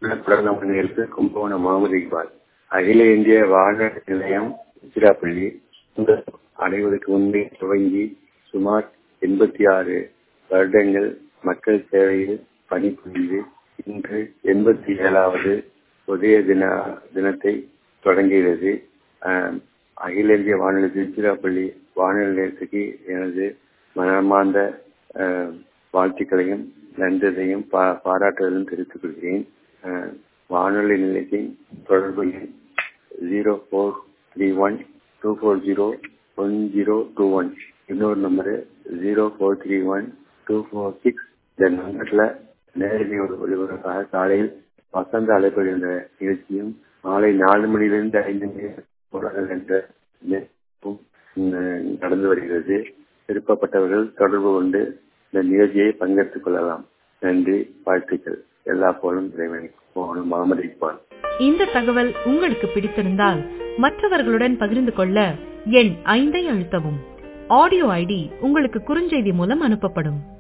குடநாமணிகளுக்கு கும்பகோணம் முகமது இக்பால் அகில இந்திய வானொலி நிலையம் திருச்சிராப்பள்ளி அடைவதற்கு முன்பே துவங்கி சுமார் எண்பத்தி ஆறு வருடங்கள் மக்கள் சேவையில் பணிபுரிந்து இன்று எண்பத்தி ஏழாவது உதய தின தினத்தை தொடங்குகிறது அகில இந்திய வானொலி திருச்சிராப்பள்ளி வானொலி நிலையத்துக்கு எனது மனமார்ந்த வாழ்த்துக்களையும் நன்றியையும் பா பாராட்டுதலும் தெரிவித்துக் கொள்கிறேன் வானொலி நிலையத்தின் தொடர்பு எண் zero four three one two four zero one zero two one இன்னொரு number zero four three one two four six இந்த நம்பரில் நேரடி ஒளிபரப்பாக காலையில் வசந்த அழைப்பு என்ற நிகழ்ச்சியும் மாலை நாலு மணியிலிருந்து ஐந்து மணி போராடல் என்ற நடந்து வருகிறது விருப்பப்பட்டவர்கள் தொடர்பு கொண்டு இந்த நிகழ்ச்சியை பங்கெடுத்துக் கொள்ளலாம் நன்றி வாழ்த்துக்கள் எல்லா போலும் இறைவனை போகணும் முகமது இக்பால் இந்த தகவல் உங்களுக்கு பிடித்திருந்தால் மற்றவர்களுடன் பகிர்ந்து கொள்ள எண் ஐந்தை அழுத்தவும் ஆடியோ ஐடி உங்களுக்கு குறுஞ்செய்தி மூலம் அனுப்பப்படும்